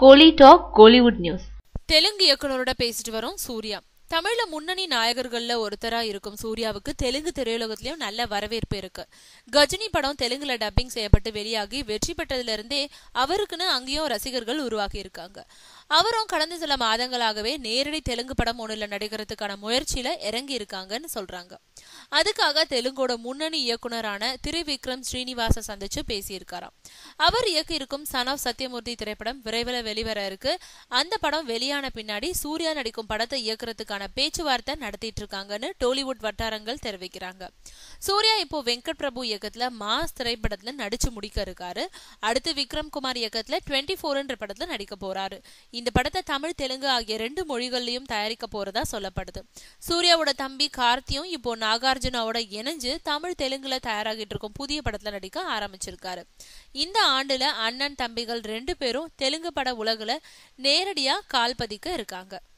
கோலி talk Kollywood news Telugu இயக்குனரோட பேசிட்டு வரோம் சூர்யா தமிழ்ல முன்னணி நாயகர்கள்ல ஒருத்தரா இருக்கும் சூர்யாவுக்கு தெலுங்கு திரையுலகத்திலயும் நல்ல வரவேற்பு இருக்கு கஜினி படம் தெலுங்குல டப்பிங் செய்யப்பட்டு வெளியாகி வெற்றி பெற்றதுல இருந்தே அவருக்குன்னு அங்கேயும் ரசிகர்கள் உருவாகி இருக்காங்க அவரும் கடந்த சில மாதங்களாகவே நேரடி தெலுங்கு படம் ஒண்ணுல நடிக்கிறதுக்கான முயற்சியில இறங்கி இருக்காங்கன்னு சொல்றாங்க அதுக்காக தெலுங்கோட முன்னணி இயக்குனரான திரிவிக்ரம் ஸ்ரீனிவாச சந்திச்சு பேசியிருக்காராம் அவர் இயக்கி இருக்கும் சன் ஆஃப் சத்யமூர்த்தி திரைப்படம் விரைவில் வெளிவர இருக்கு அந்த படம் வெளியான பின்னாடி சூர்யா நடிக்கும் படத்தை இயக்குறதுக்கான பேச்சுவார்த்தை நடத்திட்டு இருக்காங்கன்னு டோலிவுட் வட்டாரங்கள் தெரிவிக்கிறாங்க சூர்யா இப்போ வெங்கட் பிரபு இயக்கத்துல மாஸ் திரைப்படத்துல நடிச்சு முடிக்க இருக்காரு அடுத்து விக்ரம் குமார் இயக்கத்துல டுவெண்ட்டி ஃபோர்ன்ற படத்துல நடிக்க போறாரு இந்த படத்தை தமிழ் தெலுங்கு ஆகிய ரெண்டு மொழிகள்லயும் தயாரிக்க போறதா சொல்லப்படுது சூர்யாவோட தம்பி கார்த்தியும் இப்போ நாகார்ஜுனாவோட இணைஞ்சு தமிழ் தெலுங்குல தயாராகிட்டு இருக்கும் புதிய படத்துல நடிக்க ஆரம்பிச்சிருக்காரு இந்த ஆண்டுல அண்ணன் தம்பிகள் ரெண்டு பேரும் தெலுங்கு பட உலகுல நேரடியா கால் பதிக்க இருக்காங்க